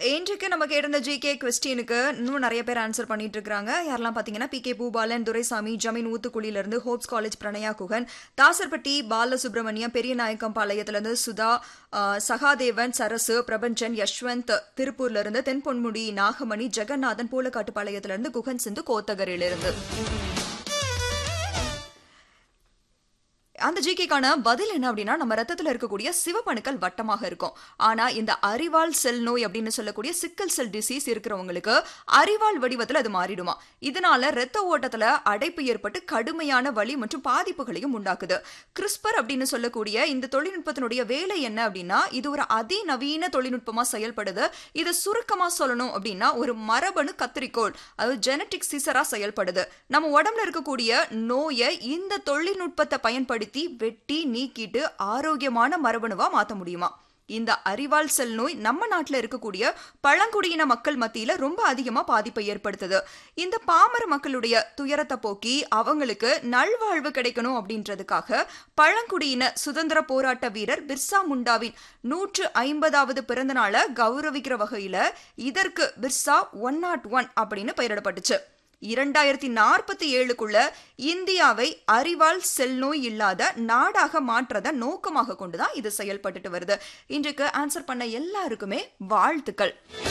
இன்றைக்கு நம்ம கேட்டிருந்த ஜிகே கொஸ்டினுக்கு இன்னும் நிறைய பேர் ஆன்சர் பண்ணிட்டு இருக்காங்க யாரெல்லாம் பாத்தீங்கன்னா பி கே பூபாலன் துரைசாமி ஜமீன் ஊத்துக்குழியில இருந்து ஹோப்ஸ் காலேஜ் பிரணயா குகன் தாசர்பட்டி பாலசுப்ரமணியம் பெரியநாயக்கம் பாளையத்துல இருந்து சுதா ஆஹ், சகாதேவன் சரசு பிரபஞ்சன் யஷ்வந்த் திருப்பூர்ல இருந்து தென்பொன்முடி நாகமணி ஜெகநாதன் பூலக்காட்டு பாளையத்துல இருந்து குகன் சிந்து கோத்தகரில இருந்து அந்த ஜிகேக்கான பதில் என்ன அப்படின்னா நம்ம ரத்தத்துல இருக்கக்கூடிய சிவப்பணுக்கள் வட்டமாக இருக்கும் ஆனா இந்த அரிவாள் செல் நோய் அப்படின்னு சொல்லக்கூடிய சிக்கல் செல் டிசீஸ் இருக்கிறவங்களுக்கு அரிவாள் வடிவத்துல அது மாறிடுமா இதனால ரத்த ஓட்டத்துல அடைப்பு ஏற்பட்டு கடுமையான வலி மற்றும் பாதிப்புகளையும் உண்டாக்குது கிறிஸ்பர் அப்படின்னு சொல்லக்கூடிய இந்த தொழில்நுட்பத்தினுடைய வேலை என்ன அப்படின்னா இது ஒரு அதிநவீன தொழில்நுட்பமா செயல்படுது இது சுருக்கமா சொல்லணும் அப்படின்னா ஒரு மரபணு கத்திரிக்கோள் அது ஜெனட்டிக் சிசரா செயல்படுது நம்ம உடம்புல இருக்கக்கூடிய நோயை இந்த தொழில்நுட்பத்தை பயன்படுத்தி வெட்டி நீக்கிட்டு ஆரோக்கியமான மரபணுவா மாத்த முடியுமா இந்த அரிவாள் செல் நோய் நம்ம நாட்டில் இருக்கக்கூடிய பழங்குடியின மக்கள் மத்தியில ரொம்ப அதிகமா பாதிப்பை ஏற்படுத்துது இந்த பாமர மக்களுடைய துயரத்தை போக்கி அவங்களுக்கு நல்வாழ்வு கிடைக்கணும் அப்படின்றதுக்காக பழங்குடியின சுதந்திர போராட்ட வீரர் பிர்சா முண்டாவின் நூற்று ஐம்பதாவது பிறந்த நாளை கௌரவிக்கிற வகையில இதற்கு பிர்சா ஒன் நாட் ஒன் அப்படின்னு பெயரிடப்பட்டுச்சு இரண்டாயிரத்தி நாற்பத்தி ஏழுக்குள்ள இந்தியாவை அறிவால் செல் நோய் இல்லாத நாடாக மாற்றத நோக்கமாக கொண்டுதான் இது செயல்பட்டுட்டு வருது இன்றைக்கு ஆன்சர் பண்ண எல்லாருக்குமே வாழ்த்துக்கள்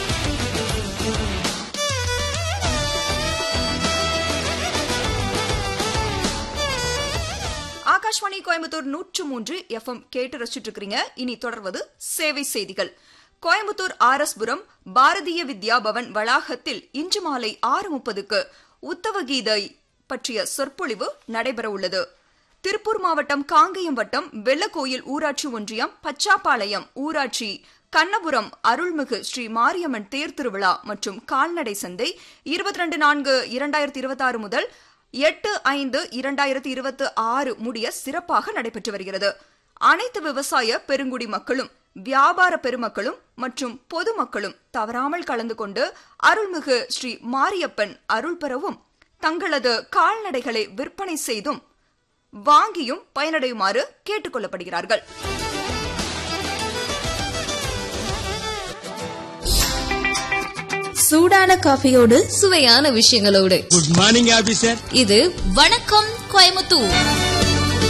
ஆகாஷ்வாணி கோயம்புத்தூர் நூற்று மூன்று எஃப்எம் கேட்டு ரசிச்சுட்டு இருக்கிறீங்க இனி தொடர்வது சேவை செய்திகள் கோயம்புத்தூர் ஆர் எஸ் புரம் பாரதிய வித்யா பவன் வளாகத்தில் இன்று மாலை ஆறு முப்பதுக்கு உத்தவ கீதை பற்றிய சொற்பொழிவு நடைபெற உள்ளது திருப்பூர் மாவட்டம் காங்கயம் வட்டம் வெள்ளக்கோயில் ஊராட்சி ஒன்றியம் பச்சாப்பாளையம் ஊராட்சி கண்ணபுரம் அருள்மிகு ஸ்ரீ மாரியம்மன் தேர் திருவிழா மற்றும் கால்நடை சந்தை இருபத்தி ரெண்டு நான்கு இரண்டாயிரத்தி இருபத்தி ஆறு முதல் எட்டு ஐந்து இரண்டாயிரத்தி இருபத்தி ஆறு முடிய சிறப்பாக நடைபெற்று வருகிறது அனைத்து விவசாய பெருங்குடி மக்களும் வியாபார பெருமக்களும் மற்றும் பொதுமக்களும் தவறாமல் கலந்து கொண்டு அருள்மிகு ஸ்ரீ மாரியப்பன் அருள் பெறவும் தங்களது கால்நடைகளை விற்பனை செய்தும் வாங்கியும் பயனடையுமாறு கேட்டுக்கொள்ளப்படுகிறார்கள் சூடான காஃபியோடு சுவையான விஷயங்களோடு குட் மார்னிங் ஆபீசர் இது வணக்கம் கோயமுத்தூர்